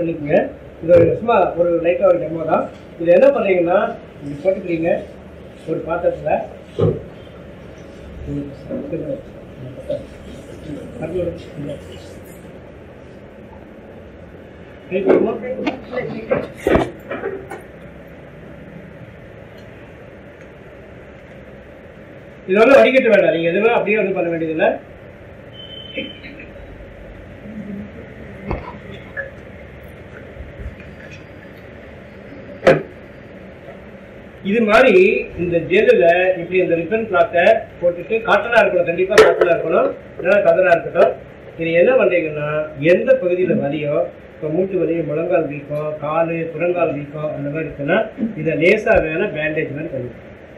பண்ணிக்கோங்க இது ஒரு சும்மா ஒரு லைட்டாக ஒரு டெமோ தான் இது என்ன பண்ணுறீங்கன்னா இது போட்டுக்கிறீங்க ஒரு பாத்திரத்தில் இது வந்து வடிகட்ட வேண்டாம் நீங்க எதுவுமே அப்படியே வந்து பண்ண வேண்டியதில்லை இது மாதிரி இந்த ஜெல்லில் இப்படி இந்த ரிப்பன் கிளாத்தை போட்டுட்டு காட்டனாக இருக்கணும் கண்டிப்பாக காட்டனாக இருக்கணும் இல்லைன்னா கதராக இருக்கட்டும் இது என்ன பண்ணுறீங்கன்னா எந்த பகுதியில் வலியோ இப்போ மூட்டு வலி முழங்கால் வீக்கம் கால் புறங்கால் வீக்கம் அந்த மாதிரி இருக்குன்னா இதை லேசாக வேணா பேண்டேஜ் மாதிரி பண்ணி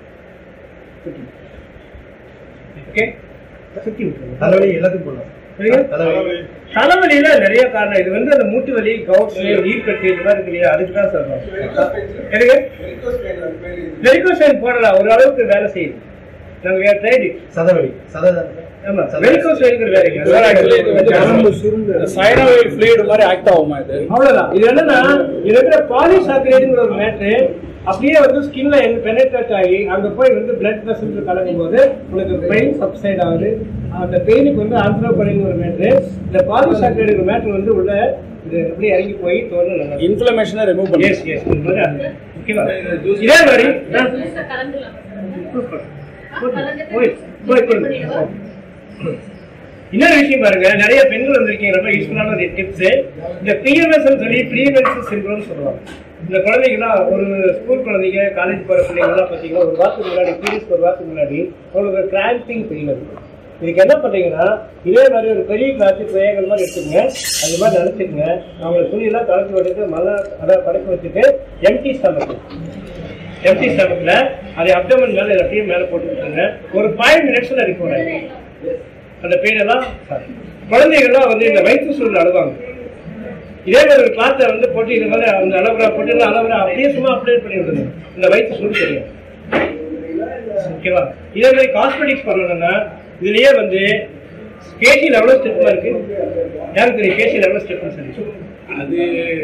ஓகே சுற்றி விட்டுருங்க தலைவலி எல்லாத்துக்கும் போடலாம் சரியா? தலைவலி தலைவலியில நிறைய காரணம் இது வந்து அந்த மூட்டு வலி கவுட் நீர்க்கட்டு இது மாதிரி இருக்கு இல்லையா அதுக்கு தான் சொல்றோம் எனக்கு வெரிகோசைன் போடலாம் ஒரு அளவுக்கு வேலை செய்யுது நாங்க ட்ரைடு சதவலி சத ஆமா வெரிகோசைன்ங்கிற வேலைங்க சைனோவியல் ஃப்ளூயிட் மாதிரி ஆக்ட் ஆகுமா இது அவ்வளவுதான் இது என்னன்னா இது இருக்கிற பாலிசாக்கரேட்ங்கிற ஒரு மேட்ரு அப்படியே வந்து ஸ்கின்ல பெனட்ரேட் ஆகி அங்க போய் வந்து பிளட் வெசல்ஸ் கலக்கும் போது உங்களுக்கு பெயின் சப்சைட் ஆகுது அந்த பெயினுக்கு வந்து ஆந்த்ரோபனின் ஒரு மேட்ரு இந்த பாலிசாக்கரேட் மேட்ரு வந்து உள்ள இது அப்படியே இறங்கி போய் தோணும் நல்லா இன்ஃப்ளமேஷனை ரிமூவ் பண்ணி எஸ் எஸ் இது மாதிரி அது ஓகேவா இதே மாதிரி ஆ, சூப்பர். போய் போய் கொடுங்க இன்னொரு விஷயம் பாருங்க நிறைய பெண்கள் வந்திருக்கீங்க ரொம்ப யூஸ்ஃபுல்லான ஒரு டிப்ஸ் இந்த பிஎம்எஸ் சொல்லி ப்ரீமென்ஸ் சிண்ட்ரோம் சொல்லுவாங்க இந்த குழந்தைங்கலாம் ஒரு ஸ்கூல் குழந்தைங்க காலேஜ் போற பிள்ளைங்கலாம் பார்த்தீங்கன்னா ஒரு வாரத்துக்கு முன்னாடி பீரியட்ஸ் ஒரு வாரத்துக்கு முன்னாடி உங்களுக்கு கிராம்பிங் பெயின் இருக்கும் இதுக்கு என்ன பண்றீங்கன்னா இதே மாதிரி ஒரு பெரிய கிளாஸ் பிரேயங்கள் மாதிரி எடுத்துக்கங்க அது மாதிரி நினைச்சுக்கங்க அவங்க துணியெல்லாம் கலந்து விட்டுட்டு மழை அதை படைக்க வச்சுட்டு எம்டி ஸ்டமக் எம்டி ஸ்டமக்ல அதை அப்டமன் மேல இதை அப்படியே மேல போட்டு விட்டுருங்க ஒரு ஃபைவ் மினிட்ஸ்ல ரிப்போர்ட் ஆயிடும் அந்த பெயின் எல்லாம் sorry. குழந்தைகள்லாம் வந்து இந்த வயிற்று சூழல் அழுவாங்க இதே மாதிரி ஒரு கிளாத்தை வந்து போட்டு இது மாதிரி அந்த அளவுல போட்டு அளவுல அப்படியே சும்மா அப்ளை பண்ணி விடுங்க இந்த வயிற்று சூடு தெரியும் ஓகேவா இதே மாதிரி காஸ்மெட்டிக்ஸ் பண்ணணும்னா இதுலயே வந்து ஃபேஷியல் எவ்வளவு ஸ்டெப் இருக்கு யாருக்கு தெரியும் ஃபேஷியல் எவ்வளவு ஸ்டெப் சொல்லி அது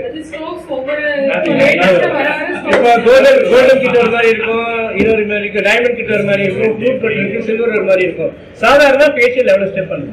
இப்போ கோல்டன் கோல்டன் கிட்ட ஒரு மாதிரி இருக்கும் இன்னொரு மாதிரி இருக்கும் டைமண்ட் கிட்ட ஒரு மாதிரி இருக்கும் ப்ளூட் கட் இருக்கு சில்வர் ஒரு மாதிரி இருக்கும் சாதாரண ஃபேஷியல் எவ்வளவு ஸ்டெப் பண்ணும்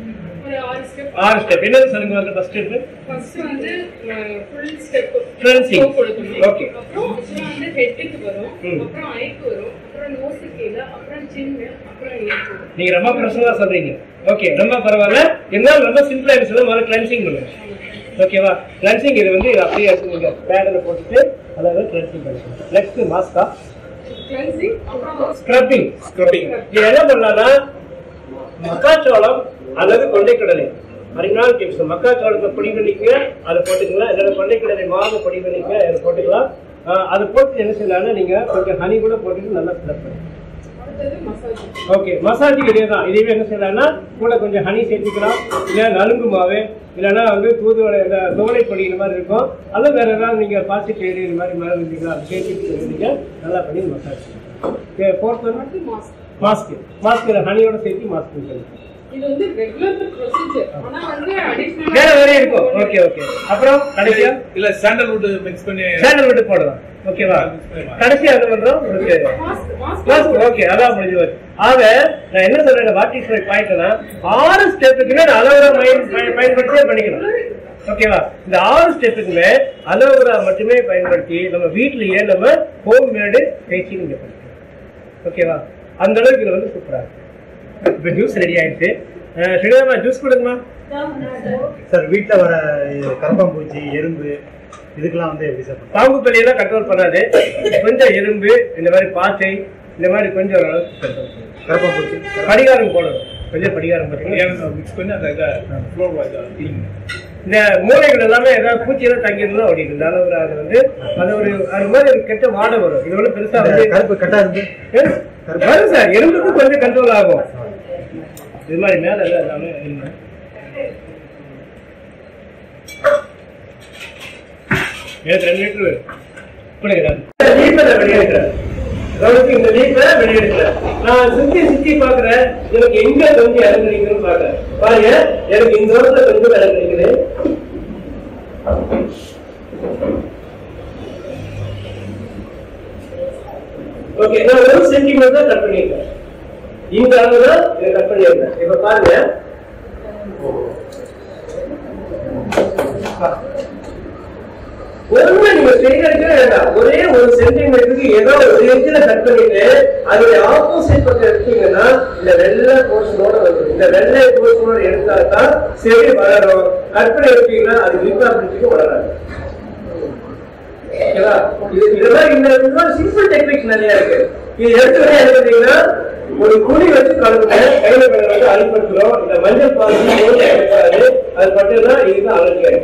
ஆறு ஸ்டெப் என்னது சொல்லுங்க வந்து ஃபர்ஸ்ட் ஸ்டெப் ஃபர்ஸ்ட் வந்து ஃபுல் ஸ்டெப் Cleansing. கொடுக்கணும் Okay. அப்புறம் actually வந்து ஹெட்டுக்கு வரும் ம். அப்புறம் ஐக்கு வரும் அப்புறம் நோஸு கீழே அப்புறம் சின்ன அப்புறம் ஈக்கு நீங்க ரொம்ப பிரசவா சொல்றீங்க ஓகே ரொம்ப பரவாயில்ல இருந்தாலும் ரொம்ப சிம்பிளா இருக்கு முதல்ல கிளென்சிங் பண்ணுங்க ஓகேவா கிளென்சிங் இது வந்து இது அப்படியே எடுத்து நீங்க பேடில் போட்டுட்டு அதாவது கிளென்சிங் பண்ணுங்க நெக்ஸ்ட் மாஸ்கா கிளென்சிங் அப்புறம் ஸ்க்ரப்பிங் ஸ்க்ரப்பிங் இது என்ன பண்ணலாம்னா மக்காச்சோளம் அல்லது கொண்டைக்கடலை அறிஞான டிப்ஸ் மக்காச்சோளத்தை பொடி பண்ணிக்க அதை போட்டுக்கலாம் இல்லைன்னா கொண்டைக்கடலை மாவு பொடி பண்ணிக்க அதை போட்டுக்கலாம் ஆஹ் அதை போட்டு என்ன செய்யலாம்னா நீங்க கொஞ்சம் ஹனி கூட போட்டுட்டு நல்லா ஸ்க்ரப் பண்ணுங்க அடுத்தது மசாஜ் ஓகே மசாஜுக்கு இதே தான் இதுவே என்ன செய்யலாம்னா கூட கொஞ்சம் ஹனி சேர்த்துக்கலாம் இல்லை நலுங்கு மாவு இல்லைன்னா வந்து தூதுவளை இந்த தோலை பொடி இந்த மாதிரி இருக்கும் அல்லது வேற ஏதாவது நீங்கள் பாசி தேடி இந்த மாதிரி மேலே இருந்தீங்களா அதை சேர்த்துட்டு நீங்கள் நல்லா பண்ணி மசாஜ் ஓகே ஃபோர்த் ஒன் அடுத்து மாஸ்க் மாஸ்க் மாஸ்க் ஹனியோட சேர்த்து மாஸ்க் பண்ணுறது இது வந்து ரெகுலர் ப்ரொசீஜர் ஆனா வந்து அடிஷனல் வேற வேற இருக்கும் ஓகே ஓகே அப்புறம் கடைசியா இல்ல சாண்டல்வுட் மிக்ஸ் பண்ணி சேனல் விட்டு போடலாம் ஓகேவா கடைசியா என்ன பண்றோம் உங்களுக்கு மாஸ்க் மாஸ்க் மாஸ்க் ஓகே அதான் முடிஞ்சு போச்சு ஆக நான் என்ன சொல்றேன் வாட் இஸ் மை பாயிண்ட்னா ஆறு ஸ்டெப்புக்குமே நான் அலோவரா பயன்படுத்தியே பண்ணிக்கணும் ஓகேவா இந்த ஆறு ஸ்டெப்புக்குமே அலோவரா மட்டுமே பயன்படுத்தி நம்ம வீட்லயே நம்ம ஹோம் மேடு பேசி நீங்க பண்ணிக்கலாம் ஓகேவா அந்த அளவுக்கு இது வந்து சூப்பரா இருக்கு இப்போ ஜூஸ் ரெடி ஆயிடுச்சு அஹ் ஸ்ரீராமா ஜூஸ் கொடுங்கம்மா சார் வீட்டில் வர இது கரப்பாம்பூச்சி எறும்பு இதுக்கெல்லாம் வந்து எப்படி சார் பண்ணுறது? பாம்பு பள்ளியெல்லாம் கண்ட்ரோல் பண்ணாது கொஞ்சம் எறும்பு இந்த மாதிரி பாசை இந்த மாதிரி கொஞ்சம் ஓரளவுக்கு control பண்ணும். கரப்பாம்பூச்சி படிகாரம் போடணும் கொஞ்சம் படிகாரம் போட்டீங்கன்னா மிக்ஸ் பண்ணி அந்த இதை ஃப்ளோர் கிளீன் இந்த மூளைகள் எல்லாமே ஏதாவது பூச்சியெல்லாம் தங்கியிருந்தா ஓடிடும் இந்த அளவுல அது வந்து அது ஒரு அது மாதிரி ஒரு கெட்ட வாடை வரும் இது ஒன்றும் பெருசா இந்த வந்து கருப்பு கட்டா இருந்து ஏ, வரும் சார் எறும்புக்கும் கொஞ்சம் கண்ட்ரோல் ஆகும் இது மாதிரி மேல எல்லாம் எல்லாமே இல்லை. எனக்கு ரெண்டு லிட்டர் வேணும் கொடுங்க லீப்பை நான் வெளியெடுக்கிறேன் கவனிச்சு இந்த லீப்பை வெளியெடுக்கிறேன் நான் சுத்தி சுத்தி பாக்குறேன் எனக்கு எங்க கொஞ்சம் இறங்குறீங்கன்னு பாக்குறேன் பாருங்க எனக்கு இந்த இடத்துல கொஞ்சம் இறங்குறீங்களே ஓகே நான் ஒரு சென்டிமீட்டர் தான் கட் பண்ணியிருக்கேன் இந்த அளவு தான் இதை கட் பண்ணியிருக்கேன் இப்ப பாருங்க ஒண்ணு நீங்க செய்யறதுக்கே வேண்டாம் ஒரே ஒரு சென்டிமீட்டருக்கு ஏதோ ஒரு இன்ச்சில கட் பண்ணிட்டு அதோட ஆப்போசிட் பக்கம் எடுத்தீங்கன்னா இந்த வெள்ளை போர்ஷனோட வரும் இந்த வெள்ளை போர்ஷனோட எடுத்தா தான் செடி வளரும் கட் பண்ணி எடுத்தீங்கன்னா அது விருப்பா பிடிச்சிட்டு வளராது ஓகேவா? இது இதெல்லாம் இந்த சிம்பிள் டெக்னிக்ஸ் நிறைய இருக்கு இது எடுத்துக்கிட்டே எடுத்தீங்கன்னா ஒரு குழி வச்சு கலந்துங்க கையில கையில வந்து அடிப்படுத்துறோம் இந்த மஞ்சள் பால் கிடைக்காது அது மட்டும்தான் இதுதான் அலர்ஜி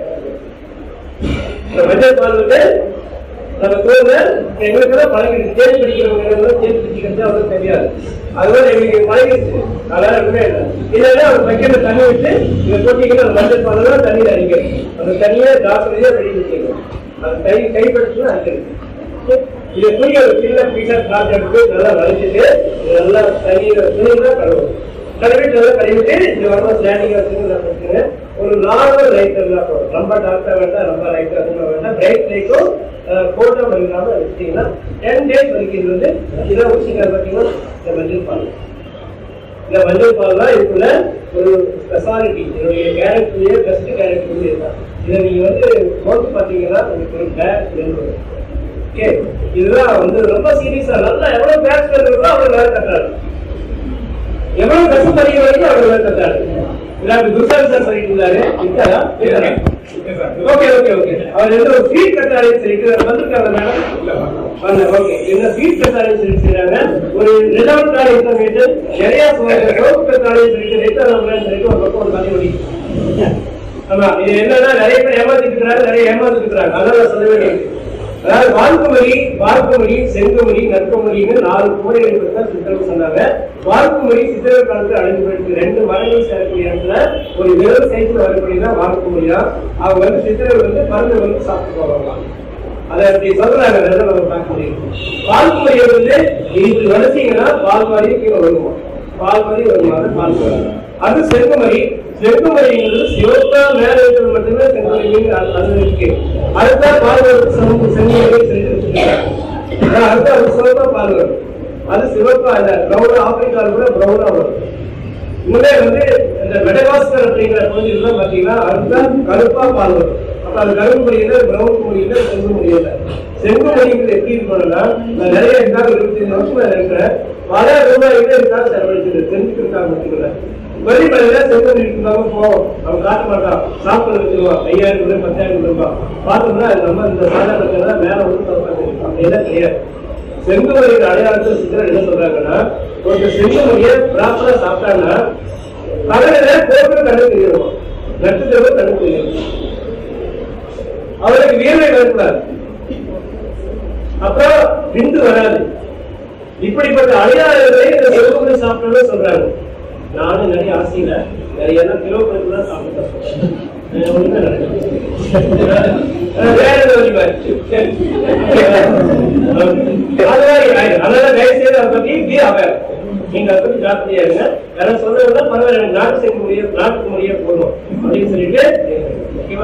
இந்த மஞ்சள் பால் வந்து நம்ம தோல்ல எங்களுக்கு தான் பழகிடுச்சு தேன் பிடிக்கிறவங்க தேன் பிடிக்கிறது அவங்களுக்கு தெரியாது அதுதான் எங்களுக்கு பழகிடுச்சு அதனால எதுவுமே இல்லை இல்லைன்னா ஒரு பக்கெட்ல தண்ணி விட்டு இதை போட்டீங்கன்னா அந்த மஞ்சள் பால் தான் தண்ணியில் அடிக்கணும் அந்த தண்ணியை டாக்டரையே வெளியே வச்சுக்கணும் அது கை கைப்பற்றி அடிக்கணும் இதை புரிய ஒரு சின்ன பீசர் காற்று எடுத்து நல்லா வளைச்சிட்டு இது நல்லா தண்ணியில துணியில கழுவணும் கழுவிட்டு நல்லா கழுவிட்டு இது வரணும் ஸ்டாண்டிங் வச்சுன்னு ஒரு நார்மல் லைட் இருந்தா போதும் ரொம்ப டார்க்கா வேண்டாம் ரொம்ப லைட் அதிகமாக வேண்டாம் பிரைட் லைட்டும் போட்டோ இல்லாம வச்சிட்டீங்கன்னா டென் டேஸ் வரைக்கும் இது வந்து இதான் வச்சுக்க பார்த்தீங்கன்னா இந்த மஞ்சள் பால் இந்த மஞ்சள் பால் தான் இதுக்குள்ள ஒரு ஸ்பெஷாலிட்டி என்னுடைய கேரக்டர்லயே பெஸ்ட் கேரக்டர் இதுதான் இதை நீங்க வந்து போட்டு பார்த்தீங்கன்னா உங்களுக்கு ஒரு பேக் இருக்கும் ஓகே இதுதான் வந்து ரொம்ப சீரியஸா நல்லா எவ்வளவு பேட்ச் இருக்கோ அவ்வளவு வேலை கட்டுறாரு எவ்வளவு கஷ்டம் படிக்க வரைக்கும் அவ்வளவு வேலை கட்டுறாரு இல்லாட்டி துர்சாரி சார் சொல்லிட்டு இருந்தாரு இருக்காரா ஓகே ஓகே ஓகே அவர் எந்த ஒரு ஃபீட் கட்டாரின்னு சொல்லிட்டு வந்திருக்காங்க மேடம் வந்த ஓகே என்ன ஃபீட் கட்டாரின்னு சொல்லிட்டு செய்றாங்க ஒரு ரிசர்வ் கார்டு இன்ஃபர்மேஷன் நிறைய சோப்பு கட்டாரின்னு சொல்லிட்டு ரிட்டர்ன் சொல்லிட்டு ஒரு பக்கம் ஒரு கதை ஓடி ஆமா இது என்னன்னா நிறைய பேர் ஏமாத்திட்டு இருக்கிறாங்க நிறைய ஏமாத்திட்டு இருக்கிறாங்க அதான் நான் சொல்ல வேண்டியது அதாவது வாழ்க்குமொழி வாழ்க்குமொழி செங்கமொழி நற்கமொழின்னு நாலு குமரிகளை பற்றி தான் சித்தர்கள் சொன்னாங்க வாழ்க்குமொழி சித்தர்கள் காலத்தில் அழிஞ்சு போயிருக்கு ரெண்டு மரங்கள் சேரக்கூடிய இடத்துல ஒரு விரல் சைக்கிள் வரக்கூடிய தான் வாழ்க்குமொழி தான் அவங்க வந்து சித்தர்கள் வந்து மருந்து வந்து சாப்பிட்டு போவாங்களாம் அதை அப்படி சொல்றாங்க அதனால நம்ம பார்க்க முடியும் வாழ்க்குமொழியை வந்து இப்படி வளர்த்தீங்கன்னா பால் மாதிரி கீழே வருவோம் பால் மாதிரி வருவாங்க பால் வரும் அது செங்குமரி செங்குமரிங்கிறது சிவப்பா மேல இருக்கிறது மட்டுமே செங்குமரி அது இருக்கு அதுதான் பால் வரும் செங்கு செங்குமரி சொல்லிட்டு அதுதான் அது சிவப்பா பால் வரும் அது சிவப்பா இல்ல பிரவுன் ஆப்பிரிக்கால கூட பிரவுனா வரும் இங்கே வந்து இந்த மெடகாஸ்கர் அப்படிங்கிற பகுதியில் தான் பாத்தீங்கன்னா அதுதான் கருப்பா பால் வரும் அப்ப அது கருப்பு மொழியில பிரவுன் மொழியில செங்கு மொழியில செங்கு மொழிங்கிறது எப்படி இருக்கணும்னா நான் நிறைய இருந்தாலும் இருபத்தஞ்சு வருஷமா இருக்கிறேன் பல ரூபாய்களே இருந்தாலும் செலவழிச்சது தெரிஞ்சுக்கிறதுக்காக மட்டும் வெளிப்படையில செங்கல் இருந்தாலும் போவோம் அவன் காட்ட மாட்டான் சாப்பிட்டு வச்சிருவான் ஐயாயிரம் ரூபாய் பத்தாயிரம் ரூபாய் பார்த்தோம்னா அது நம்ம இந்த சாதாரண மேல வந்து தப்பா தெரியும் அப்படியெல்லாம் கிடையாது செங்கமொழியின் அடையாளத்தை சித்தர் என்ன சொல்றாங்கன்னா ஒரு செங்கமொழியை ப்ராப்பரா சாப்பிட்டாங்கன்னா கடலில கோபுரம் கண்ணு தெரியும் நட்சத்திரம் கண்ணு தெரியும் அவருக்கு வியர்வை வரக்கூடாது அப்புறம் விந்து வராது இப்படிப்பட்ட அடையாளங்களை இந்த செங்கமொழி சாப்பிடணும்னு சொல்றாங்க நானும் நிறைய ஆசையில நிறைய எல்லாம் கிலோ கணக்கு தான் சாப்பிட்டேன் அஹ் ஒண்ணுமே நடக்கல. அஹ் வேற ஏதோ வழி பாரு. சரி. அதெல்லாம் இல்லை. அதனால தயவு செய்து அதை பத்தி be aware. நீங்க அதை பத்தி ஜாக்கிரதையா இருங்க யாரும் சொல்றதுனா பரவாயில்ல எனக்கு நாட்டு செய்ய முடியும் நாட்டுக்கு முடிய போதும் அப்படின்னு சொல்லிட்டு ஓகேவா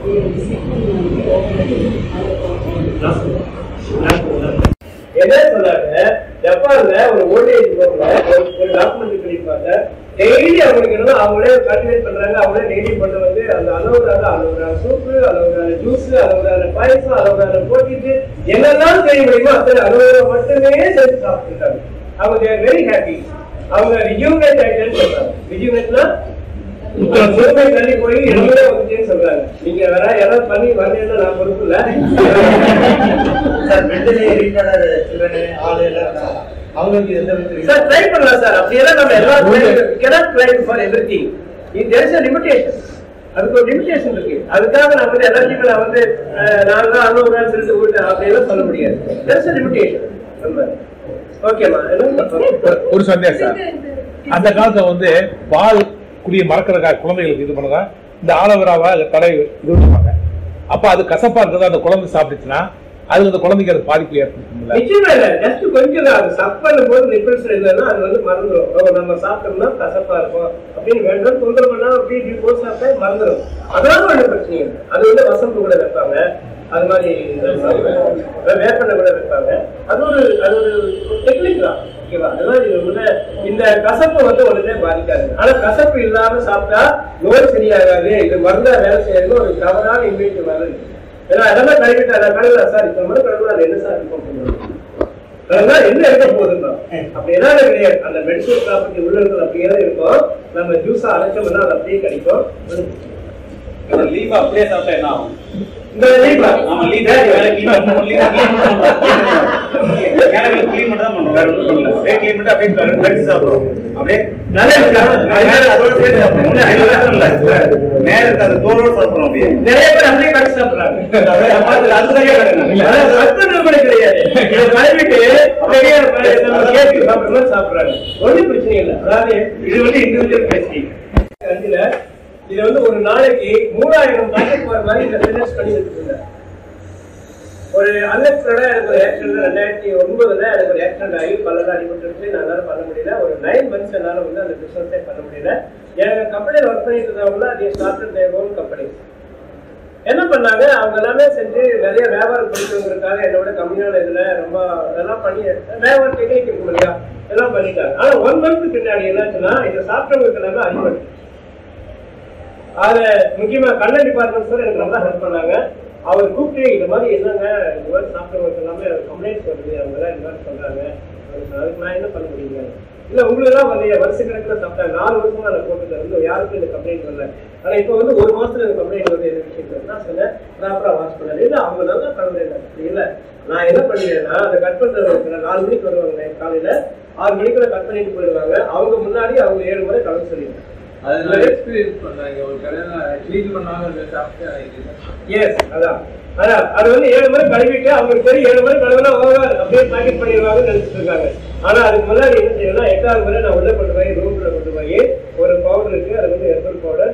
நான் சொல்றேன். நான் சொல்றேன். என்ன சொன்னாங்க ஜப்பான்ல ஒரு ஓல்டேஜ் ஹோம்ல ஒரு டாக்குமெண்ட் பண்ணிருப்பாங்க டெய்லி அவங்களுக்கு என்னன்னா அவங்களே கல்டிவேட் பண்றாங்க அவங்களே டெய்லி பண்ண வந்து அந்த அளவுறாத அளவுறாத சூப்பு அளவுறாத ஜூஸ் அளவுறாத பாயசம் அளவுறாத போட்டிட்டு என்னெல்லாம் செய்ய முடியுமோ அத்தனை அளவுற மட்டுமே செஞ்சு சாப்பிட்டுருக்காங்க அவங்க தேர் வெரி ஹாப்பி அவங்க ரிஜூனேட் ஆயிட்டேன்னு சொல்றாங்க ரிஜூனேட்னா முழுமை தள்ளி போய் எல்லாமே வந்துச்சேன்னு சொல்றாங்க நீங்க வேற யாராவது பண்ணி வரலன்னா நான் பொறுப்பு இல்ல சார் மென்டலி ரீட்டார்டர் சில்ட்ரன் ஆள் எல்லாம் அவங்களுக்கு எந்த விதத்துல சார் ட்ரை பண்ணலாம் சார் அப்படியெல்லாம் நம்ம எல்லா cannot try for everything there is a limitation அதுக்கு ஒரு லிமிடேஷன் இருக்கு அதுக்காக நான் வந்து எல்லாத்தையுமே நான் வந்து அஹ், நான் தான் அறுநூறு ரூபாய் சொல்லிட்டு விட்டேன் அப்படியெல்லாம் சொல்ல முடியாது there is a limitation நம்ம ஓகேமா ஒரு சந்தேகம் சார் அந்த காலத்துல வந்து பால் குடிய மறக்கிறதுக்காக குழந்தைகளுக்கு இது பண்ணதா இந்த ஆலோவேராவை தடை இது பண்ணுவாங்க அப்ப அது கசப்பா இருக்கிறதா அந்த குழந்தை சாப்பிட்டுச்சுன்னா அது அந்த குழந்தைக்கு அது பாதிப்பு ஏற்படுத்தும்ல நிச்சயமா இல்ல ஜஸ்ட் கொஞ்சம் தான் அது சப் பண்ணும் போது நிப்பிள்ஸ் இல்லைன்னா அது வந்து மறந்துடும் ஓ, நம்ம சாப்பிட்டோம்னா கசப்பா இருக்கும் அப்படின்னு வேண்டாம் தொந்தரவு பண்ணா அப்படி இப்படி போட்டு சாப்பிட்டா மறந்துடும் அதனால ஒன்றும் பிரச்சனை இல்லை அது வந்து வசம்பு கூட வைப்பாங்க அது மாதிரி வே- வேப்பெண்ணெய் கூட வைப்பாங்க அது ஒரு அது ஒரு டெக்னிக் தான் ஓகேவா அதெல்லாம் இது உள்ள இந்த கசப்பு வந்து உடனே பாதிக்காது ஆனா கசப்பு இல்லாம சாப்பிட்டா நோய் சரியாகாது இது மருந்தா வேலை செய்யறது ஒரு தவறான இமேஜ் வருது ஏன்னா அதெல்லாம் கழுவிட்டு அதை கழுவல சார் இந்த மாதிரி கழுவுல அது என்ன சார் இருக்கும் அப்படின்னு. அதெல்லாம் என்ன இருக்க போகுதுன்னா அப்படி எல்லாம் கிடையாது அந்த மெடிசன் ப்ராப்பர்ட்டி உள்ள இருக்கிறது அப்படியே தான் இருக்கும் நம்ம ஜூஸா அரைச்சோம்னா அது அப்படியே கிடைக்கும் லீவ் அப்படியே சாப்பிட்டா என்ன ஆகும் இந்த லீபா ஆமா லீவ் வேலை க்ளீன் பண்ணணும் லீவ் க்ளீன் பண்ணணும் வேலை க்ளீன் பண்ண தான் பண்ணணும் வேற ஒன்றும் பண்ணல அப்படியே க்ளீன் பண்ணிட்டு அப்படியே கடிச்சு சாப்பிடுவோம் அப்படியே நல்ல விஷயம். நேரா அதோட சேர்த்து சாப்பிடுவோம். ஒண்ணும் ஐந்து வருஷம் இல்ல. நேரா அந்த தோலோட சாப்பிடுறோம் அப்படியே நிறைய பேர் அப்படியே கடிச்சு சாப்பிடுறாங்க அது அது சரியா கிடையாது. அதான் ரத்த நிறுவனம் கிடையாது இதை கழுவிட்டு அப்படியே நம்ம கேக்கு சாப்பிடுற மாதிரி சாப்பிடுறாங்க ஒண்ணும் பிரச்சனை இல்லை அதாவது இது வந்து இண்டிவிஜுவல் பேசி அஞ்சுல இது வந்து ஒரு நாளைக்கு மூணாயிரம் பாக்கெட் போற மாதிரி இந்த பிசினஸ் பண்ணி வச்சிருந்தாங்க ஒரு அன்எக்ஸ்பெக்டடா எனக்கு ஒரு ஆக்சிடென்ட் ரெண்டாயிரத்தி ஒன்பதுல எனக்கு ஒரு ஆக்சிடென்ட் ஆகி பல்லெல்லாம் அடிபட்டு என்னால பண்ண முடியல ஒரு நைன் மந்த்ஸ் என்னால வந்து அந்த பிசினஸே பண்ண முடியல எனக்கு கம்பெனியில் ஒர்க் பண்ணிட்டு இருந்தவங்க அதே ஸ்டார்டட் தேர் ஓன் கம்பெனி என்ன பண்ணாங்க அவங்க எல்லாமே செஞ்சு நிறைய வியாபாரம் பிடிச்சவங்களுக்காக என்னோட கம்மியான இதுல ரொம்ப இதெல்லாம் பண்ணி வியாபாரம் டெக்னிக் இருக்கும் இல்லையா எல்லாம் பண்ணிட்டாங்க ஆனா ஒன் மந்த் பின்னாடி என்னாச்சுன்னா இதை சாப்பிட்டவங்களுக்கு எல்லாமே அடிபட்டு அதுல முக்கியமா கண்ணன் டிபார்ட்மெண்ட் சார் எனக்கு நல்லா ஹெல்ப் பண்ணாங்க அவர் கூப்பிட்டு இந்த மாதிரி என்னங்க இந்த மாதிரி சாப்பிட்டவங்களுக்கு எல்லாமே கம்ப்ளைண்ட்ஸ் வருது அவங்க எல்லாம் இந்த மாதிரி சொல்றாங்க அதுக்கு நான் என்ன பண்ண முடியுங்க இல்ல உங்களுக்கு எல்லாம் வரலையா வருஷ கணக்குல சாப்பிட்டாங்க நாலு வருஷமா நான் போட்டுட்டு இருந்து யாருக்கும் இந்த கம்ப்ளைண்ட் வரல ஆனா இப்போ வந்து ஒரு மாசத்துல இந்த கம்ப்ளைண்ட் வருது எந்த விஷயம் நான் சொன்னேன் ப்ராப்பரா வாஷ் பண்ணல இல்ல அவங்க நல்லா கம்ப்ளைண்ட் இல்ல நான் என்ன பண்ணிடுறேன்னா அதை கட் பண்றது நாலு மணிக்கு வருவாங்க night காலையில ஆறு மணிக்குள்ள கட் பண்ணிட்டு போயிடுவாங்க அவங்க முன்னாடி அவங்க ஏழு முறை கலந்து சொல்லிடுவாங்க அது நான் எக்ஸ்பீரியன்ஸ் பண்ணாங்க ஒரு கடையில க்ளீன் பண்ணாம இதை சாப்பிட்டு ஆகிடுது எஸ் அதான் அதான் அது வந்து ஏழு முறை கழுவிட்டு அவங்களுக்கு தெரியும் ஏழு முறை கழுவினா ஓவர் அப்படியே பாக்கெட் பண்ணிடுவாங்கன்னு நினைச்சிட்டு இருக்காங்க ஆனா அதுக்கு முன்னாடி என்ன செய்யணும்னா எட்டாவது முறை நான் உள்ள கொண்டு போய் ரூம்ல கொண்டு போய் ஒரு பவுடர் இருக்கு அது வந்து herbal powder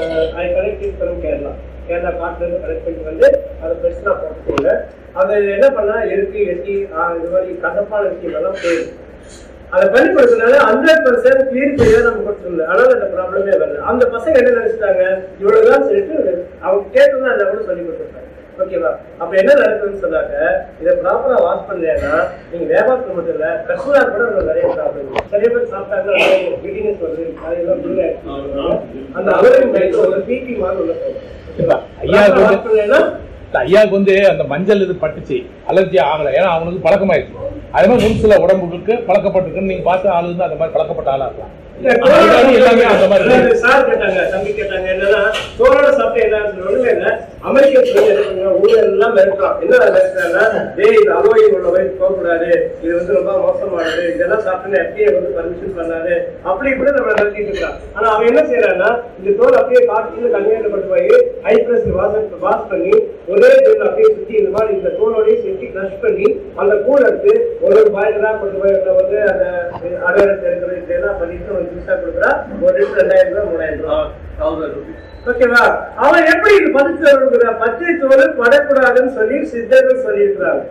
I collect from Kerala Kerala காட்டுல இருந்து கலெக்ட் பண்ணிட்டு வந்து அதை பெருசா போட்டுக்கோங்க அதை என்ன பண்ணா எருக்கி எட்டி ஆஹ் இது மாதிரி கசப்பான விஷயம் எல்லாம் போயிடும் அதை பண்ணி கொடுத்தனால ஹண்ட்ரட் பர்சன்ட் கிளீன் பண்ணி தான் நம்ம கொடுத்துருந்தோம் அதனால அந்த ப்ராப்ளமே வரல அந்த பசங்க என்ன நினைச்சிட்டாங்க இவ்வளவுதான் சொல்லிட்டு அவங்க கேட்டதான் அதை கூட சொல்லி கொடுத்துருக்காங்க ஓகேவா அப்ப என்ன நடக்குதுன்னு சொன்னாக்க இதை ப்ராப்பரா வாஷ் பண்ணலைன்னா நீங்க வியாபாரத்துல மட்டும் இல்ல கஸ்டமர் கூட உங்களுக்கு நிறைய ப்ராப்ளம் நிறைய பேர் சாப்பிட்டாங்க பிகினஸ் வருது அதெல்லாம் blue ஆயிடுச்சு. அந்த அவரையும் மைக்கு ஒரு பிபி மாதிரி உள்ள போகும் ஓகேவா ஐயா, Proper wash பண்ணலைன்னா இந்த ஐயாவுக்கு வந்து அந்த மஞ்சள் இது பட்டுச்சு அலர்ஜி ஆகல ஏன்னா அவனுக்கு பழக்கமாயிடுச்சு அதே மாதிரி ஒரு சில உடம்புகளுக்கு பழக்கப்பட்டிருக்குன்னு நீங்க பார்த்து ஆளு இருந்து அந்த மாதிரி பழக்கப்பட்ட ஆளா இருக்கலாம் இல்ல, ஆனா எல்லாரும் எல்லாமே அந்த மாதிரி அதாவது இருக்கு. சார் கேட்டாங்க தம்பி கேட்டாங்க என்னன்னா தோலோட சாப்பிட்டு என்ன ஒண்ணுமே இல்ல அமெரிக்க பிரஜை என்ன பண்ணுவாங்க, ஊழல் எல்லாம் மிரட்டுறான் என்ன மிரட்டுறாங்கன்னா டேய் இது அலோயின் உள்ள வயசு போகக்கூடாது இது வந்து ரொம்ப மோசமானது இதெல்லாம் சாப்பிட்டு எஃப்டிஏ வந்து பர்மிஷன் பண்ணாரு அப்படி இப்படி நம்ம நடத்திட்டு இருக்கான் ஆனா அவன் என்ன செய்யறான்னா இந்த தோல் அப்படியே காட்டுல கண்ணீர்ல கொண்டு போய் ஹை பிரஸ் வாஷ் வாஷ் பண்ணி ஒரே தோல் அப்படியே சுத்தி இந்த மாதிரி இந்த தோலோடய சுத்தி கிரஷ் பண்ணி அந்த கூழ் எடுத்து ஒரு ஒரு பாயிண்ட் தான் கொண்டு போய் அதுல வந்து அந்த அடவரத்தை இருக்கிறது இதெல்லாம் பண்ணிட்டு ஒரு ஜூஸா கொடுக்குறா ஒரு லிட்டர் ரெண்டாயிரம் ரூபாய் மூணாயிரம் ரூபாய் தௌசண்ட் ருபீஸ் ஓகேவா அவன் எப்படி இது பதிச்சு வருகிற பச்சை தோல் படக்கூடாதுன்னு சொல்லி சித்தர்கள் சொல்லியிருக்கிறாங்க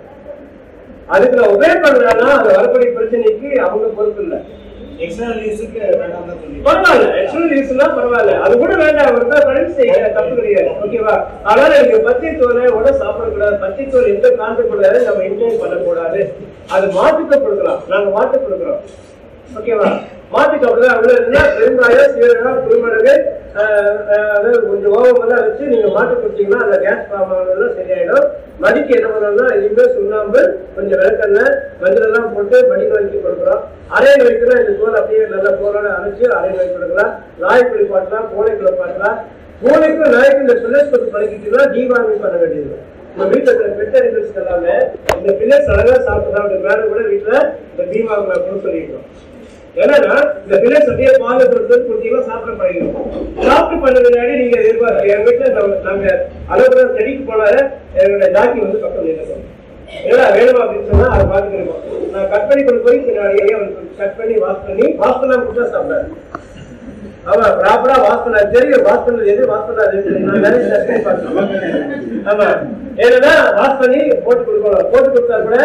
அதுக்கு நான் உபயோக பண்றானா அது வரக்கூடிய பிரச்சனைக்கு அவங்க பொறுப்பு இல்லை எக்ஸ்டர்னல் யூஸுக்கு வேண்டாம் தான் சொல்லி பரவாயில்ல எக்ஸ்டர்னல் யூஸ்னா பரவாயில்ல அது கூட வேண்டாம் ஒரு தான் பழனி செய்ய தப்பு கிடையாது ஓகேவா அதனால எனக்கு பச்சை தோலை உட சாப்பிடக்கூடாது பச்சை தோல் எந்த காண்றக்கூடாது நம்ம என்ஜாய் பண்ணக்கூடாது அது மாட்டுக்க கொடுக்கலாம் நாங்க மாட்டு கொடுக்குறோம் ஓகேவா மாட்டுக்கு அப்படிதான் உள்ள இருந்தா பெருங்காயம் சீரகம் குருமிளகு ஆஹ், ஆஹ், அதாவது கொஞ்சம் ஓவம் எல்லாம் வச்சு நீங்க மாட்டு குடிச்சீங்கன்னா அந்த கேஸ் ப்ராப்ளம் சரியாயிடும் மடிக்கு என்ன பண்ணணும்னா இதுவே சுண்ணாம்பு கொஞ்சம் விளக்கெண்ணெய் மஞ்சள் எல்லாம் போட்டு மடிக்கு வச்சு கொடுக்குறோம் அரை வைக்கலாம் இந்த தோல் அப்படியே நல்லா தோலோட அரைச்சு அரை வைக்க கொடுக்கலாம் நாய் குளிப்பாட்டலாம் பூனை குளிப்பாட்டலாம் பூனைக்கும் நாய்க்கும் இந்த பில்லர்ஸ் பத்தி பழகிட்டீங்கன்னா டிவார்மிங் பண்ண வேண்டியது நம்ம வீட்டுல இருக்கிற பெட் அனிமல்ஸ் எல்லாமே இந்த பில்லர்ஸ் அழகா சாப்பிட்டா அப்படி மேல கூட வீட்டுல இந்த டிவார்ம் கொடுத்து சொல்லிடுறோம் என்னன்னா இந்த பில்லர்ஸ் அப்படியே பால் கொடுத்து குடிச்சீங்கன்னா சாப்பிட பழகிடும் சாப்பிட்டு பண்ண முன்னாடி நீங்க எதிர்பார்க்க எங்க வீட்டுல நம்ம- நாங்க அளவுக்கு செடிக்கு போனால எங்களுடைய ஜாக்கி வந்து பக்கம் நின்றுக்கும் ஏன்னா வேணுமா அப்படின்னு சொன்னா அதை பார்த்துக்கிருக்கோம் நான் கட் பண்ணி கொண்டு போய் பின்னாடி அவனுக்கு கட் பண்ணி வாஷ் பண்ணி வாஷ் பண்ணாம கொடுத்தா சாப்பிடாது ஆமா ப்ராப்பரா வாஷ் பண்ண தெரியும் வாஷ் பண்ணது எது வாஷ் பண்ணாது நான் நிறைய test பண்ணி பார்த்தேன். ஆமா ஏன்னா வாஷ் பண்ணி போட்டு கொடுக்கணும் போட்டு கொடுத்தா கூட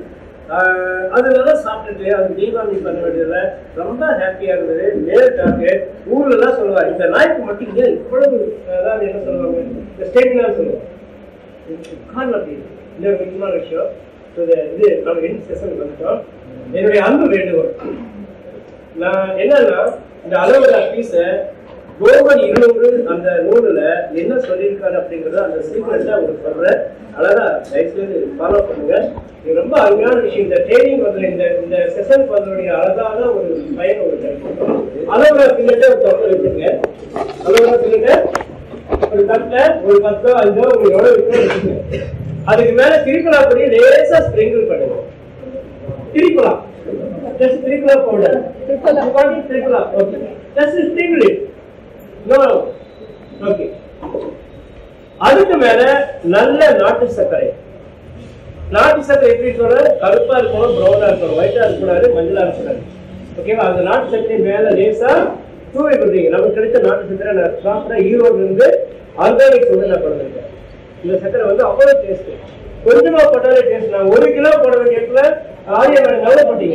ஆஹ், அது நல்லா சாப்பிட்டுட்டு அது தீபாவளி பண்ண வேண்டியதுல ரொம்ப ஹாப்பியா இருந்தது மேல் டாக்கு ஊர்ல எல்லாம் சொல்லுவாங்க இந்த நாய்க்கு மட்டும் ஏன் இவ்வளவு அதாவது என்ன சொல்லுவாங்க இந்த ஸ்டேட்மெண்ட் சொல்லுவாங்க கால் அப்படி இந்த ஒரு முக்கியமான விஷயம் So, இது இது நம்ம என் செஷன் வந்துட்டோம் என்னுடைய அன்பு வேண்டுகோள் நான் என்னன்னா இந்த அளவுல பீஸை ரோமன் இருநூறு அந்த நூலுல என்ன சொல்லியிருக்காரு அப்படிங்கறத அந்த சீக்ரெட்டா உங்களுக்கு சொல்றேன் அழகா தயவுசெய்து ஃபாலோ பண்ணுங்க இது ரொம்ப அருமையான விஷயம் இந்த ட்ரைனிங் வந்து இந்த இந்த செஷனுக்கு வந்ததுடைய அழகான ஒரு பயன் உங்களுக்கு அளவுல பின்னட்டை ஒரு தொகை வச்சுங்க அளவுல பின்னட்டை ஒரு தட்டுல ஒரு பத்தோ அஞ்சோ உங்களுக்கு எவ்வளவு இருக்கோ வச்சுக்கோங்க அதுக்கு மேல திருப்பலா பொடி லேசா ஸ்ப்ரிங்கிள் பண்ணுங்க திருப்பலாம் ஜஸ்ட் திருப்பலாம் பவுடர் திருப்பலாம் okay just sprinkle it no okay அதுக்கு மேல நல்ல நாட்டு சர்க்கரை நாட்டு சர்க்கரை எப்படி சொல்ற கருப்பா இருக்கணும் ப்ரௌனா இருக்கணும் ஒயிட்டா இருக்கக்கூடாது மஞ்சளா இருக்கக்கூடாது ஓகேவா அந்த நாட்டு சர்க்கரை மேல லேசா தூவி கொடுத்தீங்க நமக்கு கிடைச்ச நாட்டு சர்க்கரை நான் சாப்பிட்ற ஈரோடு இருந்து ஆர்கானிக் வந்து நான் பண்ணிருக்கேன் இந்த சர்க்கரை வந்து அவ்வளவு டேஸ்ட் கொஞ்சமா போட்டாலே டேஸ்ட் நான் ஒரு கிலோ போட வேண்டிய இடத்துல ஆரியம் மேடம் எவ்வளவு போட்டீங்க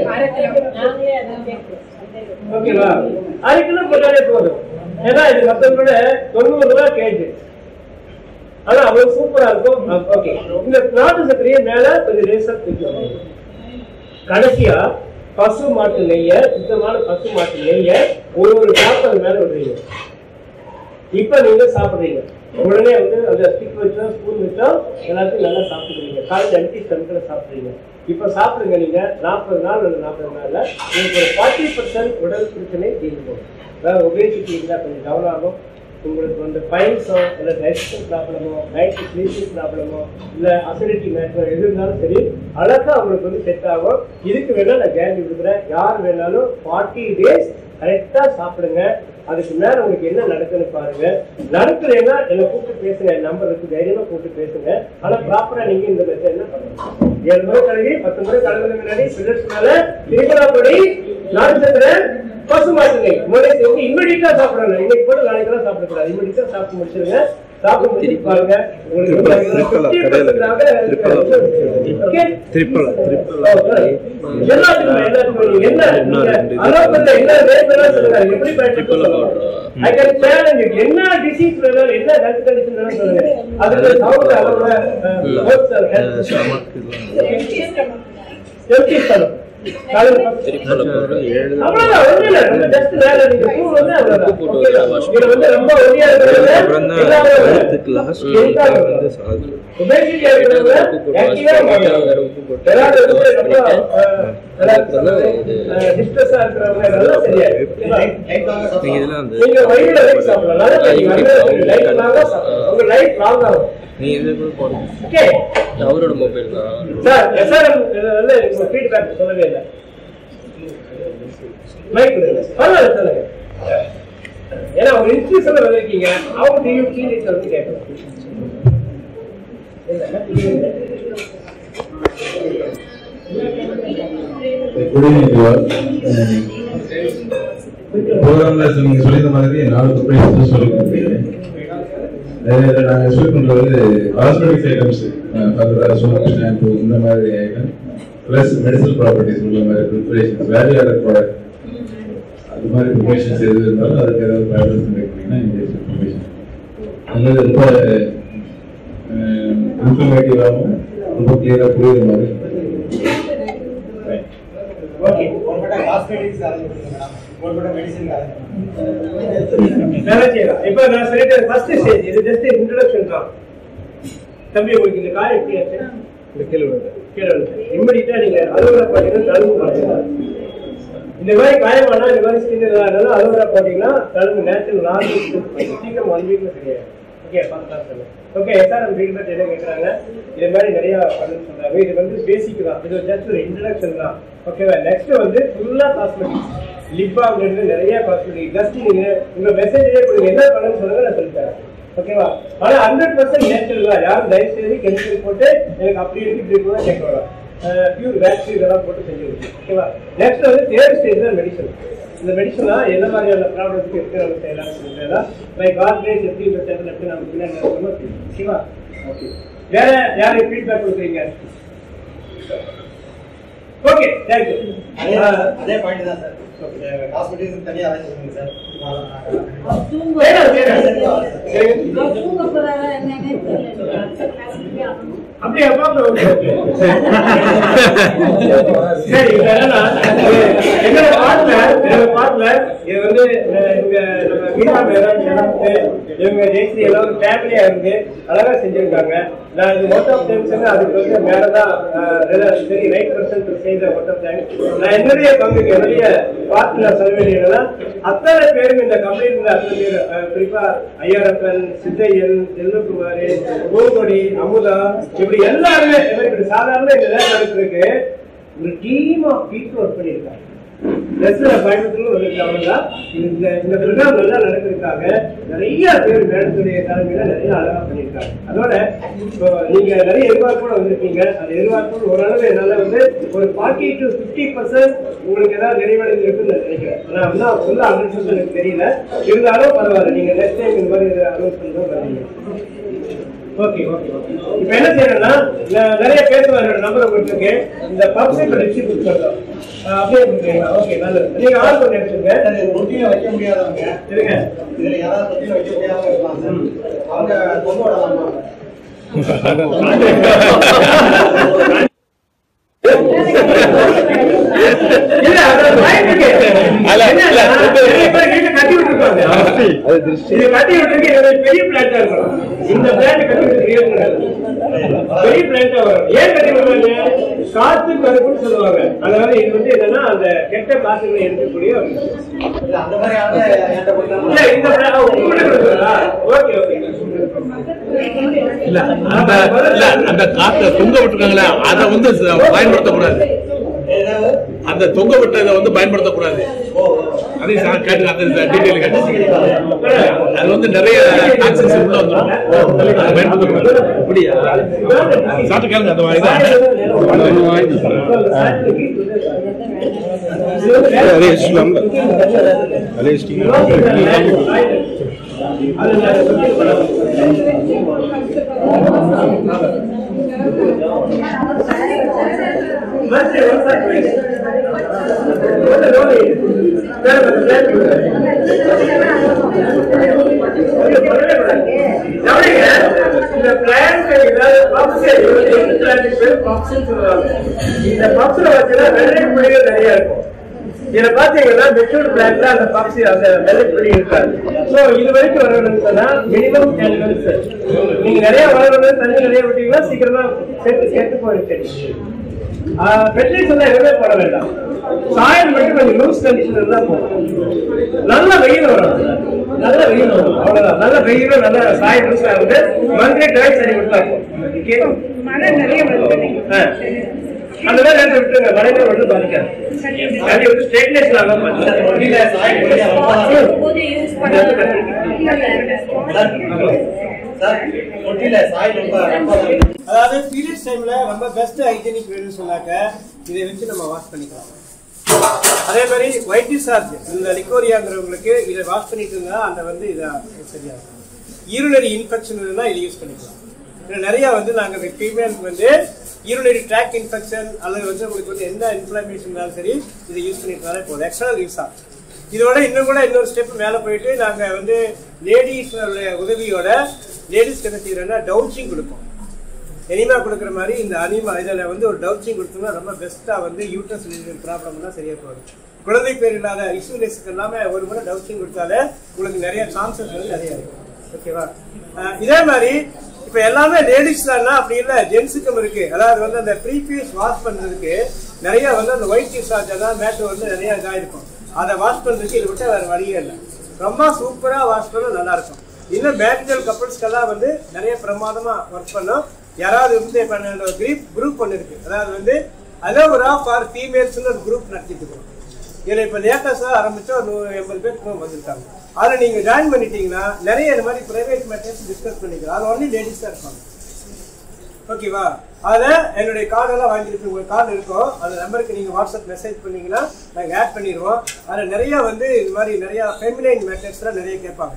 ஓகேவா அரை கிலோ போட்டாலே போதும் ஏன்னா இது மத்தவங்களோட தொண்ணூறு ரூபாய் கேஜி ஆனா அவ்வளவு சூப்பரா இருக்கும் ஓகே இந்த நாட்டு சர்க்கரையை மேல கொஞ்சம் லேசா தூக்கி கடைசியா பசு மாட்டு நெய்ய சுத்தமான பசு மாட்டு நெய்ய ஒரு ஒரு டிராப் அது மேல விடுறீங்க இப்ப நீங்க சாப்பிடுறீங்க உடனே வந்து அந்த ஸ்டிக் வச்சா ஸ்பூன் வச்சா எல்லாத்தையும் நல்லா சாப்பிடுறீங்க காலையில் எம்டி ஸ்டமக்கில் சாப்பிடுறீங்க இப்ப சாப்பிடுங்க நீங்க நாற்பது நாள் அல்லது நாற்பது நாள்ல உங்களுக்கு ஒரு ஃபார்ட்டி பர்சன்ட் உடல் பிரச்சனை தீர்ந்து அதாவது ஒபேசிட்டி இருந்தால் கொஞ்சம் டவுன் ஆகும் உங்களுக்கு வந்து பைல்ஸோ இல்லை டைஜஷன் ப்ராப்ளமோ நைட் ஸ்லீப்பிங் ப்ராப்ளமோ இல்லை அசிடிட்டி மேட்டரோ எது இருந்தாலும் சரி அழகா உங்களுக்கு வந்து செட் ஆகும் இதுக்கு வேணா நான் கேரண்டி கொடுக்குறேன் யார் வேணாலும் ஃபார்ட்டி டேஸ் கரெக்டாக சாப்பிடுங்க அதுக்கு மேல உங்களுக்கு என்ன நடக்குன்னு பாருங்க நடக்குதுன்னா என்னை கூப்பிட்டு பேசுங்க என் நம்பர் இருக்கு தைரியமா கூப்பிட்டு பேசுங்க ஆனா ப்ராப்பரா நீங்க இந்த மெத்தட் என்ன பண்ணணும் ஏழு முறை கழுவி பத்து முறை கழுவுறது முன்னாடி பில்லர்ஸ் மேல திருப்பலா பொடி நாடு சந்திரன் பசு மாட்டுங்க முதல்ல செஞ்சு இம்மீடியட்டா சாப்பிடணும் இன்னைக்கு போட்டு நாளைக்கெல்லாம் சாப்பிடக்கூடாது இம்மீடியட்டா சாப்பிட்டு முடிச்சிருங்க சாப்பிட்டு முடிச்சு பாருங்க உங்களுக்கு திரிப்பலா, எல்லாத்துக்குமே எல்லாத்துக்குமே நீங்க என்ன நீங்க அலோபதியில என்ன rate வேணாலும் சொல்லுங்க எப்படி பயன்படுத்த I can challenge it. என்ன disease வேணாலும் என்ன health condition வேணாலும் சொல்லுங்க அதுல சவுண்ட் அளவுல ஹோப்ஸ் ஹெல்த் ஹெல்த் ஸ்தலம் அவ்வளவுதான் ஒண்ணும் இல்ல நம்ம ஜஸ்ட் வேலை நீங்க பூ வந்து அவ்வளவுதான் இதுல வந்து ரொம்ப ஒல்லியா இருக்கிறவங்க obesity இருக்கிறவங்க active-ஆ இருப்பாங்க. விளையாட்டு வந்து ரொம்ப, அஹ், அஹ், distress-ஆ இருக்கிறவங்க எல்லாம் சரியாயிடும். ஓகேவா? நீங்க வயிறுல வச்சு சாப்பிடலாம். நல்லா தெரியும். வயிறுல life long ஆ சாப்பிடலாம். உங்க life long ஆகும். Okay. அவரோட மொபைல் தான் சார், SRM இதுல வந்து உங்க feedback சொல்லவே இல்லை. mic கொடுங்க. பரவாயில்ல, சொல்லுங்க. ஏன்னா ஒரு இன்ஸ்டியூஷன்ல வந்திருக்கீங்க அவங்க டியூ கிளினிக்ல வந்து கேட்கலாம் குட் ஈவினிங் ப்ரோக்ராம்ல நீங்க சொல்லியிருந்த மாதிரி நாலு ப்ரைஸ் சொல்லி கொடுத்துருக்கீங்க அதில் நாங்கள் சொல்லி பண்ணுறது காஸ்மெட்டிக்ஸ் ஐட்டம்ஸ் ஃபர்தராக சோப் ஷாம்பு இந்த மாதிரி ஐட்டம் ப்ளஸ் மெடிசனல் ப்ராப்பர்ட்டிஸ் உள்ள மாதிரி ப்ரிப்பரேஷன்ஸ் வேல்யூ ஆடட் ப்ராடக்ட் அது மாதிரி ப்ரிப்பரேஷன்ஸ் எது இருந்தாலும் அதுக்கு ஏதாவது ப்ராடக்ட்ஸ் பண்ணிங்கன்னா இங்கிலீஷ் இன்ஃபர்மேஷன் அது ரொம்ப இன்ஃபர்மேட்டிவாகவும் ரொம்ப கிளியராக புரியுற மாதிரி ஓகே கவர்மெண்ட் ஹாஸ்பிட்டல்ஸ் ஆரம்பிச்சிருக்கோம் மேடம் கவர்மெண்ட் மெடிசன் நல்லா செய்யலாம் இப்ப நான் சொல்லிட்டேன் ஃபர்ஸ்ட் ஸ்டேஜ் இது ஜஸ்ட் இன்ட்ரோடக்ஷன் தான் தம்பி உங்களுக்கு இந்த கார் எப்படி ஆச்சு கீழே விழுந்து இம்மீடியட்டா நீங்க அலுவலக போட்டீங்கன்னா தழும்பு மாட்டீங்க இந்த மாதிரி காயமானா இந்த மாதிரி ஸ்கின் இருந்தாலும் அலுவலக போட்டீங்கன்னா தழும்பு நேச்சுரல் நார்மல் சீக்கிரம் ஒன் வீக்ல சரியாயிடும் ஓகே பார்த்து ஓகே எஸ்ஆர்எம் ஃபீட்பேக் என்ன கேட்குறாங்க இது மாதிரி நிறைய பண்ணுன்னு சொல்றாங்க இது வந்து பேசிக் தான் இது ஜஸ்ட் ஒரு இன்ட்ரடக்ஷன் தான் ஓகேவா நெக்ஸ்ட் வந்து ஃபுல்லா காஸ்மெட்டிக்ஸ் லிப் பாம்ல இருந்து நிறைய காஸ்மெட்டிக் ஜஸ்ட் நீங்க உங்க மெசேஜ்லேயே கொடுங்க என்ன பண்ணுன்னு சொல்லுங்க நான் சொல்லித்தரேன் ஓகேவா ஆனா ஹண்ட்ரட் பர்சன்ட் நேச்சுரல் தான் யாரும் தயவு செய்து கெமிக்கல் போட்டு எனக்கு அப்படி இருக்கு இப்படி கூட கேட்க வேணாம் பியூர் வேக்சின் இதெல்லாம் போட்டு செஞ்சு கொடுக்கும் ஓகேவா நெக்ஸ்ட் வந்து தேர்ட் ஸ்டேஜ் தான் மெடிசன் இந்த மெடிசனா என்ன மாதிரியான ப்ராப்ளத்துக்கு எப்படி நம்ம செய்யலாம் சொல்லிட்டு லைக் கார்பரேட் எப்படி இந்த டைம்ல எப்படி நம்ம பின்னாடி நடக்கணுமோ தெரியும். ஓகேவா ஓகே வேற யாருக்கு ஃபீட்பேக் கொடுக்குறீங்க ஓகே தேங்க்யூ அதே அதே பாயிண்ட் தான் சார் ஹாஸ்பிட்டலுக்கு தனியாக அரேஞ்ச் பண்ணுங்க சார் வேணாம் வேணாம் அப்படியே பார்ப்போம் ஓகே ஓகே சரி இப்ப என்னன்னா என்னோட பாட்டுல என்னோட பாட்டுல இது வந்து அஹ், இங்க நம்ம மீனா மேடம் எனக்கு இவங்க ஜெயஸ்ரீ எல்லாம் ஒரு ஃபேமிலியா இருந்து அழகா செஞ்சிருக்காங்க நான் இது மோட் ஆஃப் டைம்ஸ் அதுக்கு வந்து மேல தான் சரி ரைட் பர்சன் செய்த மோட் ஆஃப் டைம் நான் என்னுடைய பங்குக்கு என்னுடைய பாட்டுல சொல்ல வேண்டியதுன்னா அத்தனை பேரும் இந்த கம்பெனியில் அத்தனை பேர் அஹ், குறிப்பா ஐயரப்பன் சித்தையன் செல்வகுமார் பூங்கொடி அமுதா இப்படி எல்லாருமே இப்படி சாதாரண இந்த வேலை நடக்கிறதுக்கு ஒரு டீம் ஆஃப் பீப்புள் ஒர்க் பண்ணியிருக்காங்க ட்ரெஸ்ல பயணத்துல வந்திருக்காங்க இந்த இந்த ப்ரோக்ராம் நல்லா நடந்திருக்காங்க நிறைய பேர் மேடத்துடைய தலைமையில நிறைய அழகா பண்ணியிருக்காங்க அதோட இப்போ நீங்க நிறைய எதிர்பார்ப்போட வந்திருக்கீங்க அந்த எதிர்பார்ப்போடு ஓரளவு என்னால வந்து ஒரு ஃபார்ட்டி டு ஃபிஃப்டி பர்சன்ட் உங்களுக்கு ஏதாவது நிறைவடைந்து இருக்குன்னு நான் நினைக்கிறேன் ஆனா அப்படின்னா ஃபுல்லா ஹண்ட்ரட் பர்சன்ட் எனக்கு தெரியல இருந்தாலும் பரவாயில்ல நீங்க நெக்ஸ்ட் டைம் இந்த மாதிரி அனௌன்ஸ் பண்ணி பண்ணுவீங்க ஓகே ஓகே ஓகே இப்போ என்ன செய்யணும்னா நான் நிறைய பேருக்கு என்னோட நம்பரை கொடுத்துருக்கேன் இந்த பப்ஸை இப்போ டிஸ்ட்ரிபியூட் பண்ணுறோம் அப்படியே கொடுக்குறீங்களா ஓகே நல்லது நீங்க ஆள் பண்ணி எடுத்துருங்க ரொட்டியை வைக்க முடியாதவங்க சரிங்க இதுல யாராவது ரொட்டியை வைக்க முடியாதவங்க இருக்கலாம் சார் அவங்க தொங்க விடலாமா இல்ல அதான் பயந்துக்கு. அல்ல, இல்ல, என்னன்னா, ரொம்ப- நிறைய பேர் வீட்டுல கட்டி விட்டுருப்பாங்க. இது கட்டி விட்டுருக்கு, இது ஒரு பெரிய plant ஆ இருக்கணும். இந்த plant கட்டி விட்டு பெரிய plant. பெரிய plant ஆ வரும். ஏன் கட்டி விடுறாங்க? காத்து கருப்புன்னு சொல்லுவாங்க அதாவது இது வந்து என்னன்னா அந்த கெட்ட காத்துகளை எடுக்கக்கூடிய ஒரு விஷயம். இல்ல அந்த மாதிரி ஆளு என்கிட்ட கொடுத்தாங்க இல்ல இந்த plant ஆ உங்களுக்கு கொடுக்குறதா? ஓகே ஓகே இல்ல அந்த இல்ல அந்த காத்த தொங்க விட்டுருக்காங்களே அதை வந்து ச- பயன்படுத்தக்கூடாது ஏதாவது அந்த தொங்க விட்டதை வந்து பயன்படுத்தக்கூடாது அதையும் சா- கேட்டு அந்த டீட்டெயில் கேட்டு அது வந்து நிறைய டாக்ஸின்ஸ் உள்ள வந்துடும் அதை பயன்படுத்தக்கூடாது அப்படியா சாப்பிட்டு கேளுங்க அந்த மாதிரி இந்த பிளான் இந்த பப்ஸ்ல வச்சுன்னா வெள்ளை புள்ளிகள் நிறைய இருக்கும் இதுல பாத்தீங்கன்னா மெச்சூர்ட் பிளான்ல அந்த பப்ஸ் அந்த வெள்ளை புள்ளி இருக்காது சோ இது வரைக்கும் வரணும்னு சொன்னா மினிமம் டென் மினிட்ஸ் நீங்க நிறைய வளரணும் தண்ணி நிறைய விட்டீங்கன்னா சீக்கிரமா சேர்த்து சேர்த்து போயிடும் செடி பெட்லைட்ஸ் எல்லாம் எதுவுமே போட வேண்டாம் சாயல் மட்டும் கொஞ்சம் லூஸ் கண்டிஷன் இருந்தா போதும் நல்ல வெயில் வரும் நல்ல வெயில் வரும் அவ்வளவுதான் நல்ல வெயிலும் நல்ல சாயல் லூஸ் ஆகுது மந்த்லி டைம் சரி விட்டா போதும் ஓகே மழை நிறைய வருது ஆ. அந்த மாதிரி நேரத்தை விட்டுருங்க மழையில வந்து பாதிக்காது அது வந்து ஸ்ட்ரெயிட்னஸ் ஆகாம ரொட்டியில சாய் கொஞ்சம் ரொம்ப போது யூஸ் பண்ண சார் ரொட்டியில சாய் ரொம்ப ரொம்ப அதாவது பீரியட்ஸ் டைம்ல ரொம்ப பெஸ்ட் ஹைஜீனிக் வேணும்னு சொன்னாக்க இதை வச்சு நம்ம வாஷ் பண்ணிக்கலாம் அதே மாதிரி ஒயிட் டிசார்ஜ் இந்த லிக்கோரியாங்கிறவங்களுக்கு இதை வாஷ் பண்ணிட்டு இருந்தா அந்த வந்து இதை சரியாகும் யூரினரி இன்ஃபெக்ஷன் இருந்தால் இதை யூஸ் பண்ணிக்கலாம் இதில் நிறைய வந்து நாங்கள் ஃபீமேலுக்கு வந்து யூரினரி ட்ராக் இன்ஃபெக்ஷன் அல்லது வந்து உங்களுக்கு வந்து எந்த இன்ஃப்ளமேஷன் இருந்தாலும் சரி இதை யூஸ் பண்ணிட்டு போதும் எக்ஸ்டர்னல் யூஸ் ஆகும் இதோட இன்னும் கூட இன்னொரு ஸ்டெப் மேலே போயிட்டு நாங்கள் வந்து லேடிஸ் உதவியோட லேடிஸ்க்கு என்ன செய்யறோம்னா டவுச்சிங் கொடுப்போம் எனிமா கொடுக்குற மாதிரி இந்த அனிமா இதில் வந்து ஒரு டவுச்சிங் கொடுத்தோம்னா ரொம்ப பெஸ்ட்டாக வந்து யூட்ரஸ் ரிலேட்டட் ப்ராப்ளம்லாம் சரியாக போகும் குழந்தை பேர் இல்லாத இஷ்யூலெஸ்க்கு எல்லாமே ஒரு முறை டவுச்சிங் கொடுத்தாலே உங்களுக்கு நிறைய சான்சஸ் வந்து நிறைய இருக்கும் ஓகேவா அஹ் இதே மாதிரி இப்போ எல்லாமே லேடிஸ் தான் அப்படி இல்லை ஜென்ஸுக்கும் இருக்கு அதாவது வந்து அந்த ப்ரீபியஸ் வாஷ் பண்ணுறதுக்கு நிறைய வந்து அந்த ஒயிட் டிஷார்ட் எல்லாம் மேட்டு வந்து நிறைய இதாக இருக்கும் அதை வாஷ் பண்ணுறதுக்கு இதை விட்டு வேறு வழியே இல்லை ரொம்ப சூப்பராக வாஷ் பண்ண நல்லா இருக்கும் இன்னும் பேச்சுலர் கப்பல்ஸ்க்கெல்லாம் வந்து நிறைய பிரமாதமா ஒர்க் பண்ணோம் யாராவது வந்து இப்போ ஒரு குரூப் குரூப் ஒன்று இருக்கு அதாவது வந்து அலோவரா ஃபார் ஃபீமேல்ஸ்னு ஒரு குரூப் நடத்திட்டு இருக்கோம் இதில் இப்போ லேட்டஸ்டாக ஆரம்பிச்சா ஒரு நூறு எண்பது பேர் வந்திருக்காங்க அதில் நீங்கள் ஜாயின் பண்ணிட்டீங்கன்னா நிறைய இந்த மாதிரி ப்ரைவேட் மேட்டர்ஸ் டிஸ்கஸ் பண்ணிக்கலாம் அது ஒன்லி லேடிஸ் தான் இருப்பாங்க ஓகேவா அதில் என்னுடைய கார்டெல்லாம் வாங்கியிருக்கு உங்கள் கார்டு இருக்கும் அந்த நம்பருக்கு நீங்கள் வாட்ஸ்அப் மெசேஜ் பண்ணீங்கன்னா நாங்கள் ஆட் பண்ணிடுவோம் அதில் நிறைய வந்து இது மாதிரி நிறைய ஃபெமினைன் மேட்டர்ஸ்லாம் நிறைய கேட்பாங்க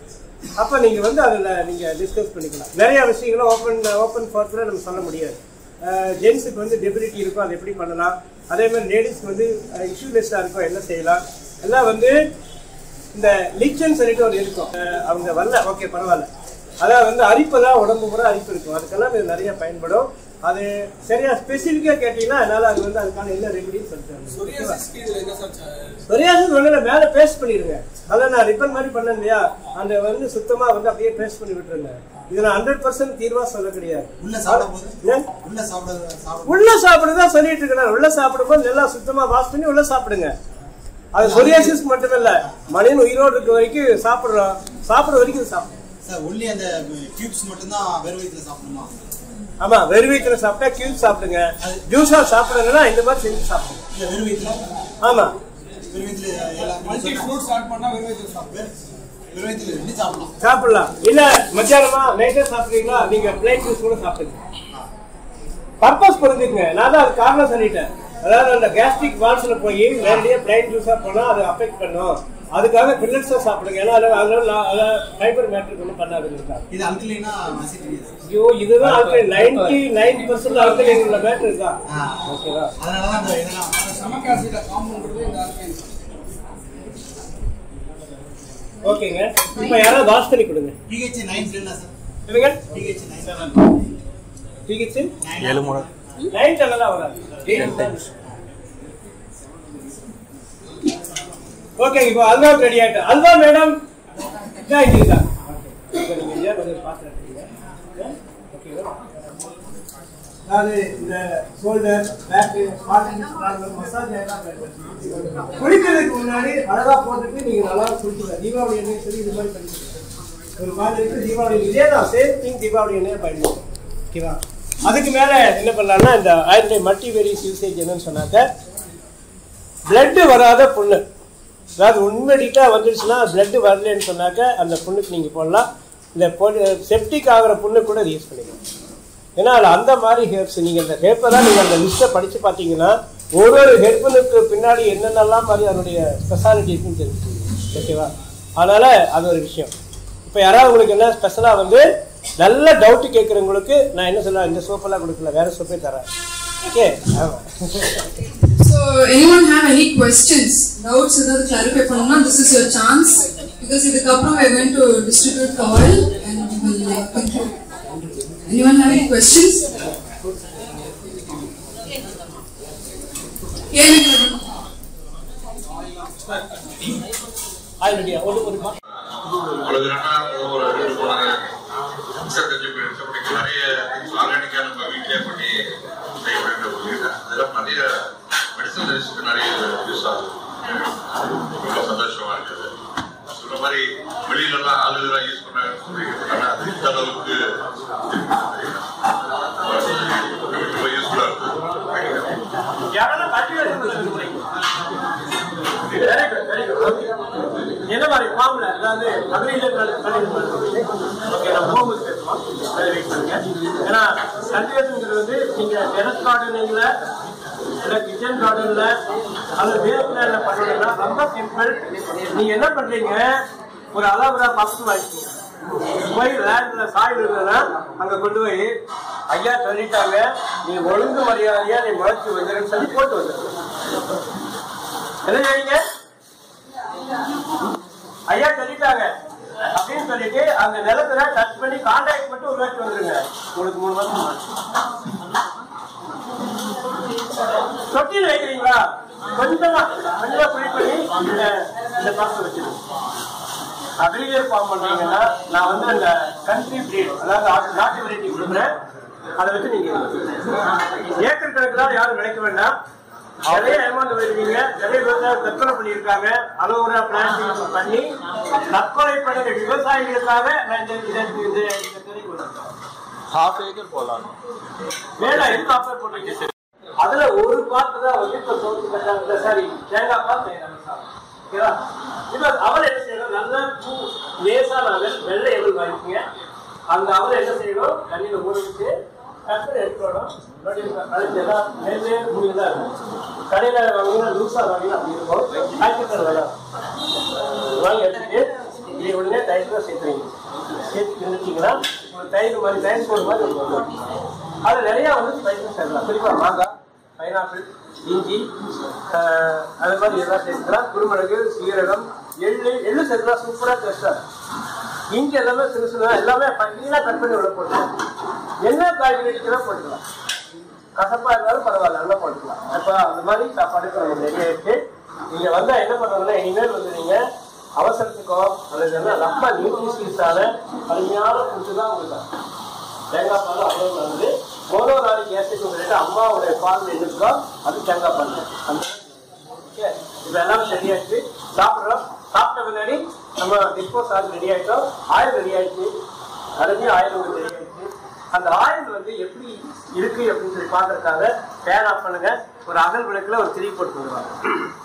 அப்போ நீங்கள் வந்து அதில் நீங்கள் டிஸ்கஸ் பண்ணிக்கலாம் நிறைய விஷயங்களும் ஓப்பன் ஓப்பன் ஃபோர்த்தில் நம்ம சொல்ல முடியாது ஜென்ஸுக்கு வந்து டெபிலிட்டி இருக்கும் அதை எப்படி பண்ணலாம் அதே மாதிரி லேடிஸ்க்கு வந்து இஷ்யூலெஸ்ஸாக இருக்கும் என்ன செய்யலாம் எல்லாம் வந்து இந்த லிச்சன் சொல்லிட்டு ஒரு இருக்கும் அஹ் அவங்க வரல ஓகே பரவாயில்ல அதான் வந்து அரிப்பு தான் உடம்பு பூரா அரிப்பு இருக்கும் அதுக்கெல்லாம் இது நிறைய பயன்படும் அது சரியா ஸ்பெசிஃபிக்காக கேட்டீங்கன்னா அதனால அது வந்து அதுக்கான என்ன ரெமெடின்னு சொல்லிட்டு சொரியாசிஸ் ஒன்றும் மேலே பேஸ்ட் பண்ணிடுங்க அதான் நான் ரிப்பன் மாதிரி பண்ணேன் இல்லையா அந்த வந்து சுத்தமாக வந்து அப்படியே பேஸ்ட் பண்ணி விட்டுருங்க இது நான் ஹண்ட்ரட் பர்சன்ட் தீர்வாக சொல்ல கிடையாது உள்ள சாப்பிடும்போது ஏன்? உள்ள சாப்பிட சாப்பிட உள்ள சாப்பிடுதான் சொல்லிட்டு இருக்கேன் உள்ள சாப்பிடும்போது நல்லா சுத்தமா வாஷ் பண்ணி உள்ள சாப்பிடுங்க அது சொரியாசிஸ் மட்டும் இல்ல மனிதன் உயிரோடு இருக்க வரைக்கும் சாப்பிடுறோம் சாப்பிடுற வரைக்கும் இது சாப்பிடும் சார் ஒன்லி அந்த டியூப்ஸ் மட்டும்தான் வெறும் வயிற்றுல சாப்பிடணுமா ஆமா வெறும் வயிற்றுல சாப்பிட்டா கியூப் சாப்பிடுங்க ஜூஸா சாப்பிடுங்கன்னா இந்த மாதிரி செஞ்சு சாப்பிடுங்க இல்ல வெறும் வயிற்றுல ஆமா வெறும் வயிற்றுல எல்லாம் ஃப்ரூட் ஸ்டார்ட் பண்ணா வெறும் வயிற்றுல சாப்பிடு வெறும் வயிற்றுல எப்படி சாப்பிடலாம் சாப்பிடலாம் இல்ல மத்தியானமா நைட்டே சாப்பிடுறீங்களா நீங்க பிளைன் ஜூஸ் கூட சாப்பிடுங்க பர்பஸ் புரிஞ்சுக்கங்க நான் தான் அது காரணம் சொல்லிட்டேன் அதாவது அந்த கேஸ்ட்ரிக் வால்ஸ்ல போய் நேரடியாக பிளைன் ஜூஸா போனா அது அஃபெக்ட் பண்ணும் அதுக்காக பில்லட்ஸா சாப்பிடுங்க ஏன்னா அதுல அதுல ஃபைபர் மேட்ருக்கு ஒன்றும் பண்ணாதுங்க இது அல்கலைனா அசிட்டிக் ஐயோ இதுதான் alkaline ninety nine percent alkaline உள்ள மேட்டர் தான் ஓகேவா அதனால தான் இந்த இதெல்லாம் ஸ்டமக் ஆசிட ஃபார்ம் பண்றது இந்த alkaline. ஓகேங்க இப்போ யாராவது வாஷ் பண்ணி கொடுங்க பிஹெச் நைன் என்ன சார் என்னங்க பிஹெச் நைன் டிஹெச் ஏழு முறை நைன் டென் தான் வராது ஓகே இப்போ அல்வா ரெடி ஆயிட்டு அல்வா மேடம் இதான் இங்கே தான் இப்போ நீங்க இங்கே கொஞ்சம் பார்த்து எடுத்துக்கங்க. ஓகேவா அதாவது இந்த ஷோல்டர் பேக்கு மசாஜ் எல்லாம் பயன்படுத்தி குளிக்கிறதுக்கு முன்னாடி அழகா போட்டுட்டு நீங்க நல்லா குளிக்கலாம் தீபாவளி எண்ணெய் சரி இது மாதிரி பண்ணிக்கலாம் ஒரு மாதிரி இருக்கு தீபாவளி இதே தான் சேம் திங் தீபாவளி எண்ணெயை பயன்படுத்தும் ஓகேவா அதுக்கு மேல என்ன பண்ணலாம்னா இந்த ஆயிரத்தி மல்டி வேரியஸ் யூசேஜ் என்னன்னு சொன்னாக்க பிளட் வராத புண்ணு அதாவது உண்மைடிட்டாக வந்துருச்சுன்னா பிளட் வரலன்னு சொன்னாக்க அந்த புண்ணுக்கு நீங்கள் போடலாம் இந்த செப்டிக் ஆகிற புண்ணு கூட அது யூஸ் பண்ணிக்கலாம் ஏன்னா அதில் அந்த மாதிரி ஹெர்ப்ஸ் நீங்கள் இந்த ஹெர்ப்பை தான் நீங்கள் அந்த லிஸ்ட்டை படித்து பார்த்தீங்கன்னா ஒரு ஒரு ஹெர்பனுக்கு பின்னாடி என்னென்னலாம் மாதிரி அதனுடைய ஸ்பெஷாலிட்டி இருக்குன்னு தெரிஞ்சுக்கணும் ஓகேவா அதனால் அது ஒரு விஷயம் இப்போ யாராவது உங்களுக்கு என்ன ஸ்பெஷலாக வந்து நல்ல டவுட்டு கேட்குறவங்களுக்கு நான் என்ன சொல்ல இந்த சோப்பெல்லாம் கொடுக்கல வேற சோப்பே தரேன் ஓகே ஆமாம் So, anyone have any questions, doubts, ஏதாவது clarify பண்ணணும்னா this is your chance because இதுக்கப்புறம் we are going to distribute the oil and we will like, conclude. Anyone have any questions? கேளுங்க ஆல்ரெடியா ஒரு ஒரு மா- அவ்வளவு நாளா ஒரு ரெண்டு போனாங்க மிக்சர் கஞ்சி போயிடுச்சு அப்படி நிறைய ஆர்கானிக்கா நம்ம வீட்லயே பண்ணி செய்ய வேண்டிய ஒரு இது. அதெல்லாம் நிறைய மெடிசன் ரிஸ்க்கு நிறைய யூஸ் ஆகுது ரொம்ப சந்தோஷமா இருக்குது சொல்ற மாதிரி வெளியில எல்லாம் ஆளுநரா யூஸ் பண்ணாங்கன்னு சொல்லி ஆனா அது இந்த அளவுக்கு ரொம்ப யூஸ்ஃபுல்லா இருக்கு யாரெல்லாம் cultivation பண்ண விரும்புறீங்க? Very good, very good. என்ன மாதிரி ஃபார்ம்ல அதாவது அக்ரில ஓகே நம்ம ஹோம் பேசுவோம் அதை வெயிட் பண்ணுங்க ஏன்னா கல்டிவேஷன்ங்கிறது வந்து நீங்க டெரஸ் கார்டனிங்ல இல்ல கிச்சன் கார்டன்ல அல்லது பேஸ் பிளான்ல பண்ணீங்கன்னா ரொம்ப சிம்பிள் நீங்க என்ன பண்றீங்க ஒரு அளவுல ஃபர்ஸ்ட் வாங்கிக்கோங்க போய் லேண்ட்ல சாயில் இருந்ததுன்னா அங்க கொண்டு போய் ஐயா சொல்லிட்டாங்க நீ ஒழுங்கு மரியாதையா நீ முளைச்சு வந்துருன்னு சொல்லி போட்டு வந்துரு என்ன செய்வீங்க ஐயா சொல்லிட்டாங்க அப்படின்னு சொல்லிட்டு அந்த நிலத்துல டச் பண்ணி கான்டாக்ட் மட்டும் உருவாக்கி வந்துருங்க உங்களுக்கு மூணு மாசம் ஆச்சு. தொட்டியில் வைக்கிறீங்களா கொஞ்சமா கொஞ்சமா குழி பண்ணி இந்த இந்த பாசம் வச்சிருங்க அக்ரிகேட் ஃபார்ம் பண்றீங்கன்னா நான் வந்து அந்த கண்ட்ரி பிரீட் அதாவது ஆட்டு- நாட்டு வெரைட்டி கொடுக்குறேன் அதை வச்சு நீங்க ஏக்கர் கணக்கில் யாரும் நினைக்க வேண்டாம் நிறைய ஏமாந்து வருவீங்க நிறைய விவசாயம் தற்கொலை பண்ணியிருக்காங்க அலோவரா பிளான்டிங் பண்ணி தற்கொலை பண்ணுற விவசாயிகளுக்காக நான் இந்த இந்த இந்த இந்த துறைக்கு வந்திருக்கேன் ஹாஃப் ஏக்கர் போடலாம் வேண்டாம் எதுக்கு ஆஃபர் போடுறீங்க அதுல ஒரு பார்த்து தான் வந்து இப்ப சோத்து கட்டாங்க சாரி தேங்காய் பால் செய்யறாங்க சார் ஓகேவா இப்ப அவல் என்ன செய்யணும் நல்ல பூ லேசான அவல் வெள்ளை எவல் வாங்கிக்கோங்க அந்த அவல் என்ன செய்யணும் தண்ணியில ஊற வச்சு கட்டில் எடுத்துக்கணும் கழிச்சு எல்லாம் நெல் மூணு தான் இருக்கும் கடையில வாங்கினா லூசா வாங்கினா அப்படி இருக்கும் பாக்கெட்டில் வேணாம் வாங்கி எடுத்துட்டு இதை உடனே தயிர் தான் சேர்த்துறீங்க சேர்த்து நிறுத்திங்கன்னா ஒரு தயிர் மாதிரி தயிர் போடுற மாதிரி உங்களுக்கு வந்துடும். அது நிறைய வந்து ஸ்பைசஸ் சேர்க்கலாம் குறிப்பா மாங்காய் பைனாப்பிள் இஞ்சி ஆஹ், அது மாதிரி எல்லாம் சேர்த்துக்கலாம் குருமிளகு சீரகம் எள்ளு எள்ளு சேர்க்கலாம் சூப்பரா டேஸ்டா இஞ்சி எல்லாமே சின்ன சின்ன எல்லாமே ஃபைனாக கட் பண்ணி உள்ள போட்டுக்கலாம் என்ன காய்கறி அடிக்கலாம் போட்டுக்கலாம் கசப்பா இருந்தாலும் பரவாயில்ல நல்லா போட்டுக்கலாம் அப்ப அந்த மாதிரி சாப்பாடுக்கு நமக்கு ரெடி ஆயிடுச்சு நீங்க வந்தா என்ன பண்ணுறதுன்னா இனிமேல் வந்து நீங்க அவசரத்துக்கோ அல்லது என்ன ரொம்ப நியூட்ரிஷியஸான அருமையான ஃபுட்டு தான் உங்களுக்கு தரும். தேங்காய் பால் அவ்வளோ நல்லது மோனோ நாளைக்கு ஏசிக்கு சொல்லிட்டு அம்மாவுடைய பால் எது இருக்கோ அது தேங்காய் பால் அந்த ஓகே இப்போ எல்லாமே சரியாச்சு சாப்பிட்றோம் சாப்பிட்ட பின்னாடி நம்ம டிஸ்போஸ் ஆகி ரெடி ஆயிட்டோம் ஆயில் ரெடி ஆயிடுச்சு அரைஞ்சி ஆயில் உங்களுக்கு ரெடி ஆயிடுச்சு அந்த ஆயில் வந்து எப்படி இருக்கு அப்படின்னு சொல்லி பார்க்கறதுக்காக ஃபேன் ஆஃப் பண்ணுங்க ஒரு அகல் விளக்குல ஒரு திரி போட்டு விடுவாங்க